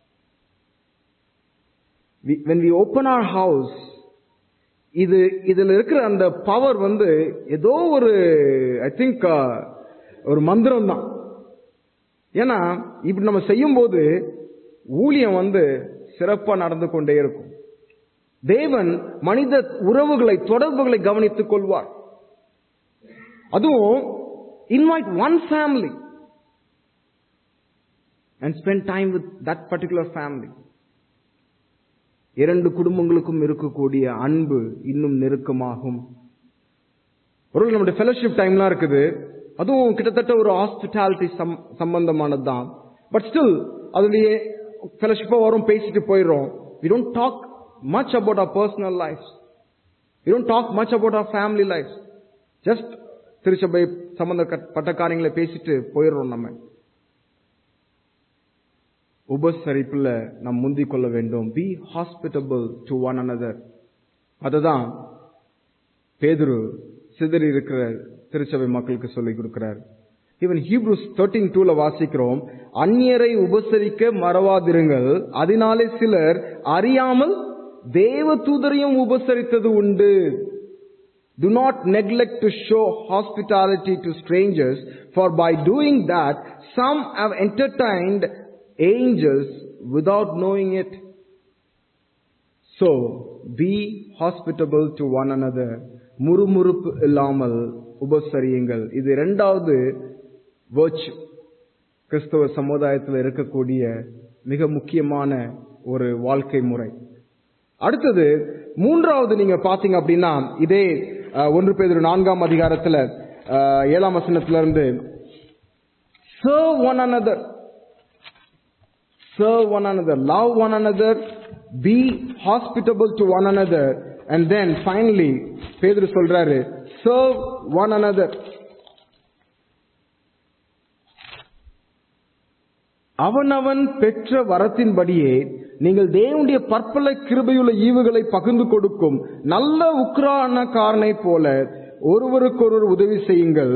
We, when we open our house, இது இதுல இருக்கிற அந்த power வந்து ஏதோ ஒரு ஐ திங்க் ஒரு மந்திரம் தான் ஏன்னா இப்படி நம்ம செய்யும் போது ஊழியம் வந்து சிறப்பா நடந்து கொண்டே இருக்கும் தேவன் மனித உறவுகளை தொடர்புகளை கவனித்துக் கொள்வார் அதுவும் invite one family and spend time with that particular family இரண்டு குடும்பங்களுக்கும் இருக்கக்கூடிய அன்பு இன்னும் நெருக்கமாகும் ஒரு நம்முடைய ஃபெலோஷிப் டைம்லாம் இருக்குது அதுவும் கிட்டத்தட்ட ஒரு ஹாஸ்பிட்டாலிட்டி சம்பந்தமானது தான் பட் ஸ்டில் அதுலயே ஃபெலோஷிப்பா வரும் பேசிட்டு போயிடுறோம் we don't talk much about our personal life we don't talk much about our family life just திருச்சபை சம்பந்தப்பட்ட காரியங்களை பேசிட்டு போயிடுறோம் நம்ம உபசரிப்புல நாம் முந்திக் கொள்ள வேண்டும் be hospitable to one another அதுதான் பேதுரு சிதறி இருக்கிற திருச்சபை மக்களுக்கு சொல்லிக் கொடுக்கிறார் ஈவன் ஹீப்ரூஸ் தேர்ட்டீன் டூல வாசிக்கிறோம் அந்நியரை உபசரிக்க மறவாதிருங்கள் அதனாலே சிலர் அறியாமல் தேவ தூதரையும் உபசரித்தது உண்டு Do not neglect to show hospitality to strangers, for by doing that, some have entertained angels without knowing it. So, be hospitable to one another. முறுமுறுப்பு இல்லாமல் உபசரியுங்கள் இது இரண்டாவது virtue கிறிஸ்தவ சமுதாயத்தில் இருக்கக்கூடிய மிக முக்கியமான ஒரு வாழ்க்கை முறை அடுத்தது மூன்றாவது நீங்க பாத்தீங்க அப்படின்னா இதே அஹ், ஒன்று பேர் நான்காம் அதிகாரத்துல அஹ், ஏழாம் வசனத்துல இருந்து serve one another serve one another love one another be hospitable to one another and then finally பேதுரு சொல்றாரு serve one another அவனவன் பெற்ற வரத்தின்படியே நீங்கள் தேவனுடைய பற்பல கிருபையுள்ள ஈவுகளை பகிர்ந்து கொடுக்கும் நல்ல உக்ரானக்காரனை போல ஒருவருக்கொருவர் உதவி செய்யுங்கள்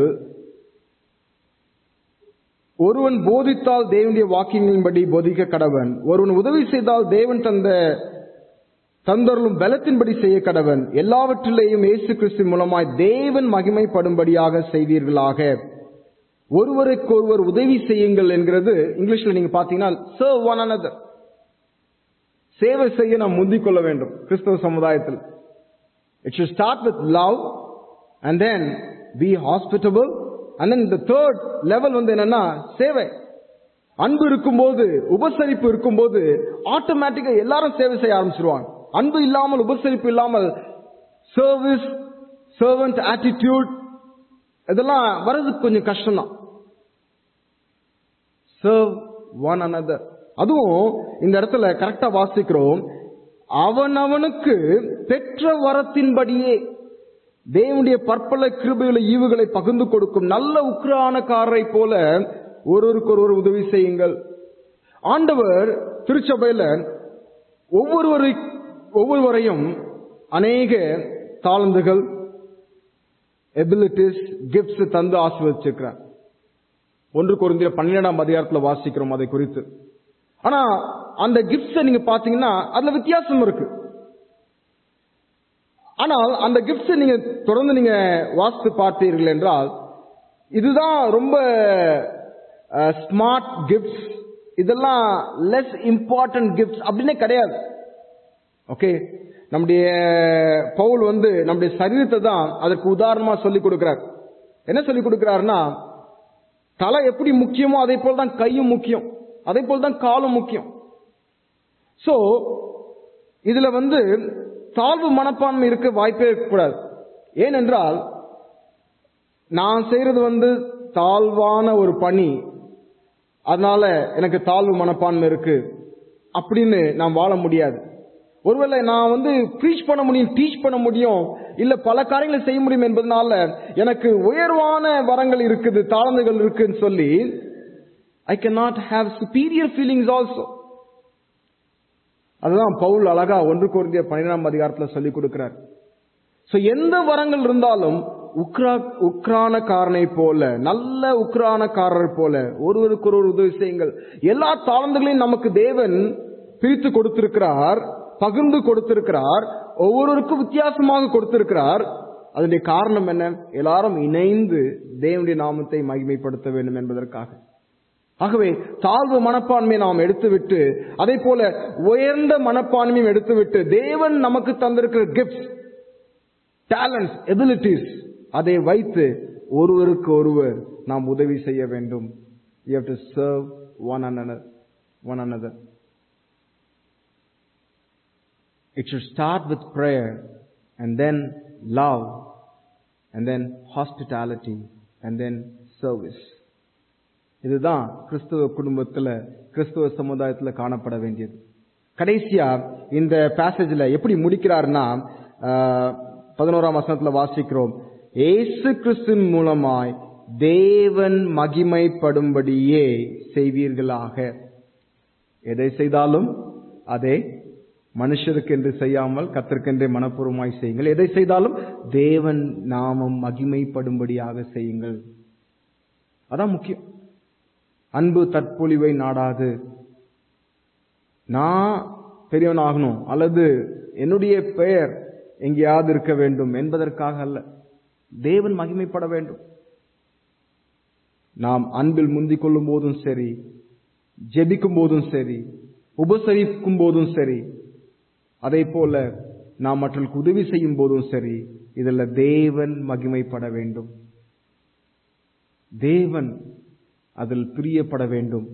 ஒருவன் போதித்தால் தேவனுடைய வாக்கியங்களின்படி போதிக்க கடவன் ஒருவன் உதவி செய்தால் தேவன் தந்த தந்தருளும் பலத்தின்படி செய்ய கடவன் எல்லாவற்றிலேயும் இயேசு கிறிஸ்து மூலமாய் தேவன் மகிமைப்படும்படியாக செய்வீர்களாக ஒருவருக்கொருவர் உதவி செய்யுங்கள் என்கிறது இங்கிலீஷ்ல நீங்க பாத்தீங்கன்னா serve one another சேவை செய்ய நாம் முந்திக் கொள்ள வேண்டும் கிறிஸ்தவ சமுதாயத்தில் it should start with love and then be hospitable and then இந்த தேர்ட் லெவல் வந்து என்னன்னா சேவை அன்பு இருக்கும்போது உபசரிப்பு இருக்கும்போது ஆட்டோமேட்டிக்கா எல்லாரும் சேவை செய்ய ஆரம்பிச்சிருவாங்க அன்பு இல்லாமல் உபசரிப்பு இல்லாமல் சர்வீஸ் சர்வன்ட் ஆட்டிடியூட் இதெல்லாம் வர்றதுக்கு கொஞ்சம் கஷ்டம் தான் சர்வ் ஒன் another அதுவும் இந்த இடத்துல கரெக்டா வாசிக்கிறோம் அவனவனுக்கு பெற்ற வரத்தின்படியே தேவனுடைய பற்பல கிருபையுள்ள ஈவுகளை பகிர்ந்து கொடுக்கும் நல்ல உக்ரானக்காரரை போல ஒருவருக்கு ஒருவர் உதவி செய்யுங்கள் ஆண்டவர் திருச்சபையில ஒவ்வொருவரை ஒவ்வொருவரையும் அநேக தாளந்துகள் எபிலிட்டிஸ் கிஃப்ட்ஸ் தந்து ஆசீர்வதிச்சிருக்கிறார் ஒன்று குறைந்த பன்னிரெண்டாம் அதிகாரத்துல வாசிக்கிறோம் அதை குறித்து ஆனா அந்த கிஃப்ட்ஸ் நீங்க பாத்தீங்கன்னா அதுல வித்தியாசம் இருக்கு ஆனால் அந்த கிஃப்ட்ஸ் நீங்க தொடர்ந்து நீங்க வாசித்து பார்த்தீர்கள் என்றால் இதுதான் ரொம்ப ஸ்மார்ட் கிஃப்ட்ஸ் இதெல்லாம் லெஸ் இம்பார்ட்டன்ட் கிஃப்ட்ஸ் அப்படின்னே கிடையாது ஓகே நம்முடைய பவுல் வந்து நம்முடைய சரீரத்தை தான் அதற்கு உதாரணமா சொல்லி கொடுக்கிறார் என்ன சொல்லி கொடுக்கிறாருன்னா தலை எப்படி முக்கியமோ அதே போல் தான் கையும் முக்கியம் அதே போல் தான் காலும் முக்கியம் சோ இதுல வந்து தாழ்வு மனப்பான்மை இருக்க வாய்ப்பே இருக்கக்கூடாது ஏனென்றால் நான் செய்யறது வந்து தாழ்வான ஒரு பணி அதனால எனக்கு தாழ்வு மனப்பான்மை இருக்கு அப்படின்னு நான் வாழ முடியாது ஒருவேளை நான் வந்து ப்ரீச் பண்ண முடியும் டீச் பண்ண முடியும் இல்ல பல காரியங்களை செய்ய முடியும் என்பதனால எனக்கு உயர்வான வரங்கள் இருக்குது தாழ்ந்துகள் இருக்குன்னு சொல்லி I can not have superior feelings also அதுதான் பவுல் அழகா ஒன்று குறைந்த பன்னிரெண்டாம் அதிகாரத்துல சொல்லி கொடுக்கிறார் சோ எந்த வரங்கள் இருந்தாலும் உக்ரா உக்ரானக்காரனை போல நல்ல உக்ரானக்காரர் போல ஒருவருக்கு ஒரு உதவி செய்யுங்கள் எல்லா தாளந்துகளையும் நமக்கு தேவன் பிரித்து கொடுத்திருக்கிறார் பகிர்ந்து கொடுத்திருக்கிறார் ஒவ்வொருவருக்கும் வித்தியாசமாக கொடுத்திருக்கிறார் அதனுடைய காரணம் என்ன எல்லாரும் இணைந்து தேவனுடைய நாமத்தை மகிமைப்படுத்த வேண்டும் என்பதற்காக ஆகவே தாழ்வு மனப்பான்மையை நாம் எடுத்துவிட்டு அதே போல உயர்ந்த மனப்பான்மையும் எடுத்துவிட்டு தேவன் நமக்கு தந்திருக்கிற கிஃப்ட்ஸ் டேலண்ட்ஸ் எபிலிட்டிஸ் அதை வைத்து ஒருவருக்கு ஒருவர் நாம் உதவி செய்ய வேண்டும் you have to serve one another one another It should start with prayer and then love and then hospitality and then service. இதுதான் கிறிஸ்துவ குடும்பத்துல கிறிஸ்துவ சமுதாயத்துல காணப்பட வேண்டியது கடைசியா இந்த பேசேஜ்ல எப்படி முடிக்கிறாருன்னா பதினோராம் வசனத்துல வாசிக்கிறோம் ஏசு கிறிஸ்துவின் மூலமாய் தேவன் மகிமைப்படும்படியே செய்வீர்களாக எதை செய்தாலும் அதை மனுஷருக்கு என்று செய்யாமல் கத்திற்கென்றே மனப்பூர்வமாய் செய்யுங்கள் எதை செய்தாலும் தேவன் நாமம் மகிமைப்படும்படியாக செய்யுங்கள் அதான் முக்கியம் அன்பு தற்பொழிவை நாடாது நான் பெரியவன் ஆகணும் அல்லது என்னுடைய பெயர் எங்கேயாவது இருக்க வேண்டும் என்பதற்காக அல்ல தேவன் மகிமைப்பட வேண்டும் நாம் அன்பில் முந்திக் கொள்ளும் போதும் சரி ஜெபிக்கும் போதும் சரி உபசரிக்கும் போதும் சரி அதே போல நாம் மற்றவர்களுக்கு உதவி செய்யும் போதும் சரி இதில் தேவன் மகிமைப்பட வேண்டும் தேவன் அதில் பிரியப்பட வேண்டும்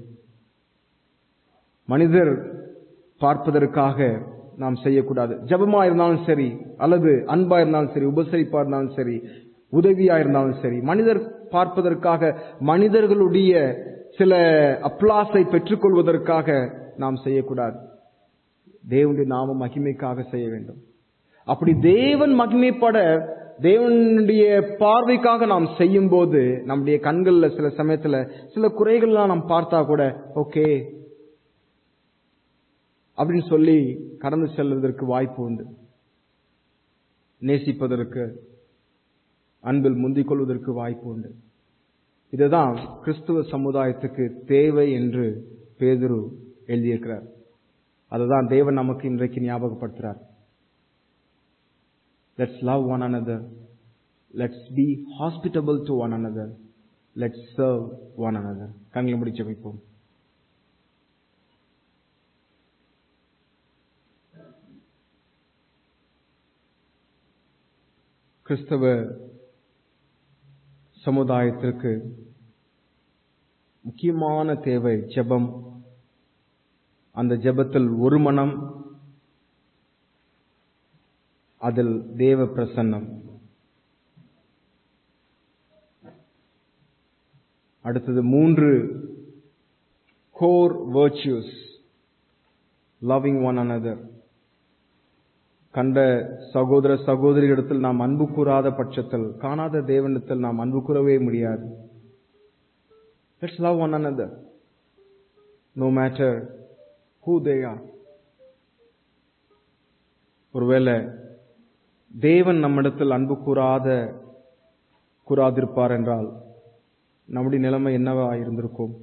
மனிதர் பார்ப்பதற்காக நாம் செய்யக்கூடாது ஜபமா இருந்தாலும் சரி அல்லது அன்பா இருந்தாலும் சரி உபசரிப்பா இருந்தாலும் சரி உதவியா இருந்தாலும் சரி மனிதர் பார்ப்பதற்காக மனிதர்களுடைய சில அப்ளாஸை பெற்றுக்கொள்வதற்காக நாம் செய்யக்கூடாது தேவனுடைய நாம மகிமைக்காக செய்ய வேண்டும் அப்படி தேவன் மகிமைப்பட தேவனுடைய பார்வைக்காக நாம் செய்யும் போது நம்முடைய கண்கள்ல சில சமயத்துல சில குறைகள்லாம் நாம் பார்த்தா கூட ஓகே அப்படின்னு சொல்லி கடந்து செல்வதற்கு வாய்ப்பு உண்டு நேசிப்பதற்கு அன்பில் முந்திக் கொள்வதற்கு வாய்ப்பு உண்டு இதுதான் கிறிஸ்துவ சமுதாயத்துக்கு தேவை என்று பேதுரு எழுதியிருக்கிறார் அதுதான் தேவன் நமக்கு இன்றைக்கு ஞாபகப்படுத்துறார் let's love one another let's be hospitable to one another let's serve one another கண்களை முடிச்சு வைப்போம் கிறிஸ்தவ சமுதாயத்திற்கு முக்கியமான தேவை ஜெபம் அந்த ஜெபத்தில் ஒரு மனம் அதில் தேவ பிரசன்னம் அடுத்தது மூன்று core virtues loving one another கண்ட சகோதர சகோதரிகளிடத்தில் நாம் அன்பு கூறாத பட்சத்தில் காணாத தேவனிடத்தில் நாம் அன்பு கூறவே முடியாது let's love one another no matter who they are ஒருவேளை தேவன் நம்மிடத்தில் அன்பு கூறாத கூறாதிருப்பார் என்றால் நம்முடைய நிலைமை என்னவா இருந்திருக்கும்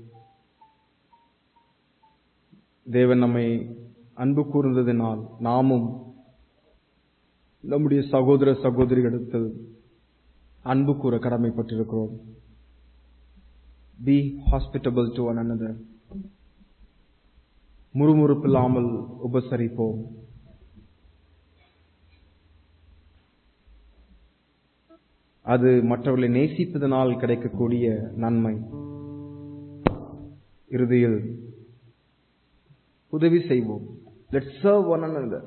தேவன் நம்மை அன்பு கூர்ந்ததினால் நாமும் நம்முடைய சகோதர சகோதரிகளிடத்தில் அன்பு கூற கடமைப்பட்டிருக்கிறோம் be hospitable to one another முறுமுறுப்பில்லாமல் உபசரிப்போம் அது மற்றவர்களை நேசிப்பதனால் கிடைக்கக்கூடிய நன்மை இறுதியில் உதவி செய்வோம் லெட் சர்வ் ஒன் another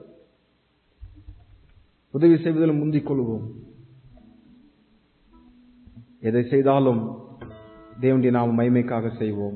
உதவி செய்வதில் முந்திக் கொள்வோம் எதை செய்தாலும் தேவனுடைய நாம் மைமைக்காக செய்வோம்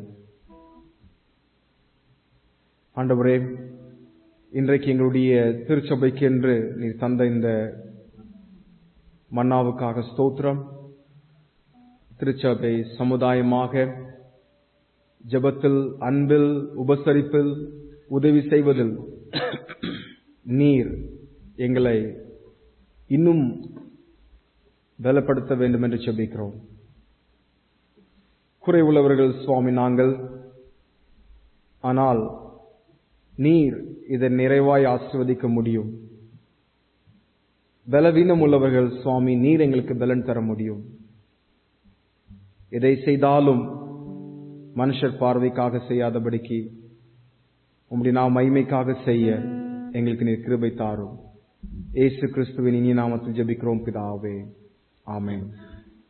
ஆண்டவரே இன்றைக்கு எங்களுடைய திருச்சபைக்கு என்று நீர் தந்த இந்த மன்னாவுக்காக ஸ்தோத்திரம் திருச்சபை சமுதாயமாக ஜெபத்தில் அன்பில் உபசரிப்பில் உதவி செய்வதில் நீர் எங்களை இன்னும் பலப்படுத்த வேண்டும் என்று செபிக்கிறோம் குறை உள்ளவர்கள் சுவாமி நாங்கள் ஆனால் நீர் இதை நிறைவாய் ஆசிர்வதிக்க முடியும் பலவீனம் உள்ளவர்கள் சுவாமி நீர் எங்களுக்கு பலன் தர முடியும் எதை செய்தாலும் மனுஷர் பார்வைக்காக செய்யாதபடிக்கு உம்முடைய நாம் மைமைக்காக செய்ய எங்களுக்கு நீர் கிருபை தாரும் ஏசு கிறிஸ்துவின் இனி நாமத்தில் ஜெபிக்கிறோம் பிதாவே ஆமென்